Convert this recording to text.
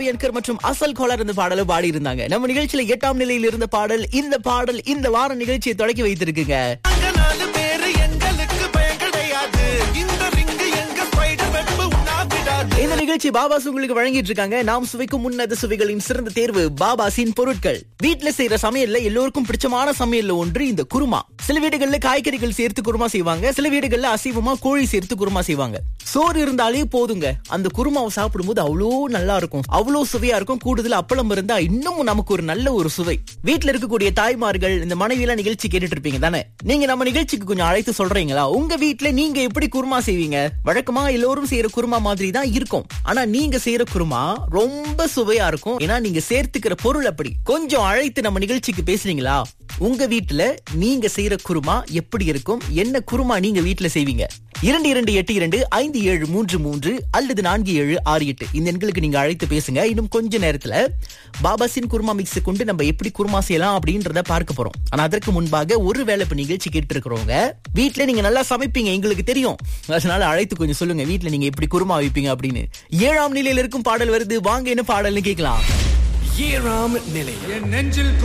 என்கர் மற்றும் அசல் கோலர் இந்த பாடலை பாடி இருந்தாங்க நம்ம நிகழ்ச்சியில எட்டாம் நிலையில் இருந்த பாடல் இந்த பாடல் இந்த வார நிகழ்ச்சியை தொடக்கி வைத்திருக்குங்க நாங்க நாலு பேரு எங்களுக்கு பயம் கிடையாது இந்த ரிங்கு எங்க ஸ்பைடர் வெப்பு உண்ணா விடாது இந்த நிகழ்ச்சி பாபாஸ் உங்களுக்கு வழங்கிட்டு இருக்காங்க நாம் சுவைக்கும் முன்னத சுவைகளின் சிறந்த தேர்வு பாபாசின் பொருட்கள் வீட்ல செய்யற சமையல்ல எல்லோருக்கும் பிடிச்சமான சமையல்ல ஒன்று இந்த குருமா சில வீடுகள்ல காய்கறிகள் சேர்த்து குருமா செய்வாங்க சில வீடுகள்ல அசைவமா கோழி சேர்த்து குருமா செய்வாங்க சோறு இருந்தாலே போதுங்க அந்த குருமாவை சாப்பிடும்போது அவ்வளோ நல்லா இருக்கும் அவ்வளோ சுவையா இருக்கும் கூடுதல் அப்பளம் இருந்தா இன்னும் நமக்கு ஒரு நல்ல ஒரு சுவை வீட்ல இருக்கக்கூடிய தாய்மார்கள் இந்த மனைவியெல்லாம் நிகழ்ச்சி கேட்டுட்டு இருப்பீங்க தானே நீங்க நம்ம நிகழ்ச்சிக்கு கொஞ்சம் அழைத்து சொல்றீங்களா உங்க வீட்ல நீங்க எப்படி குருமா செய்வீங்க வழக்கமா எல்லோரும் செய்யற குருமா மாதிரி தான் இருக்கும் ஆனா நீங்க செய்யற குருமா ரொம்ப சுவையா இருக்கும் ஏன்னா நீங்க சேர்த்துக்கிற பொருள் அப்படி கொஞ்சம் அழைத்து நம்ம நிகழ்ச்சிக்கு பேசுறீங்களா உங்க வீட்ல நீங்க செய்யற குருமா எப்படி இருக்கும் என்ன குருமா நீங்க வீட்ல செய்வீங்க இரண்டு இரண்டு எட்டு இரண்டு ஐந்து ஏழு மூன்று மூன்று அல்லது நான்கு ஏழு ஆறு எட்டு இந்த எண்களுக்கு நீங்க அழைத்து பேசுங்க இன்னும் கொஞ்ச நேரத்துல பாபாசின் குருமா மிக்ஸ் கொண்டு நம்ம எப்படி குருமா செய்யலாம் அப்படின்றத பார்க்க போறோம் ஆனா அதற்கு முன்பாக ஒரு வேளை இப்ப நிகழ்ச்சி கேட்டு இருக்கிறவங்க வீட்ல நீங்க நல்லா சமைப்பீங்க எங்களுக்கு தெரியும் அதனால அழைத்து கொஞ்சம் சொல்லுங்க வீட்ல நீங்க எப்படி குருமா வைப்பீங்க அப்படின்னு ஏழாம் நிலையில இருக்கும் பாடல் வருது வாங்க என்ன பாடல்னு கேட்கலாம் ஏழாம் நிலை என் நெஞ்சில்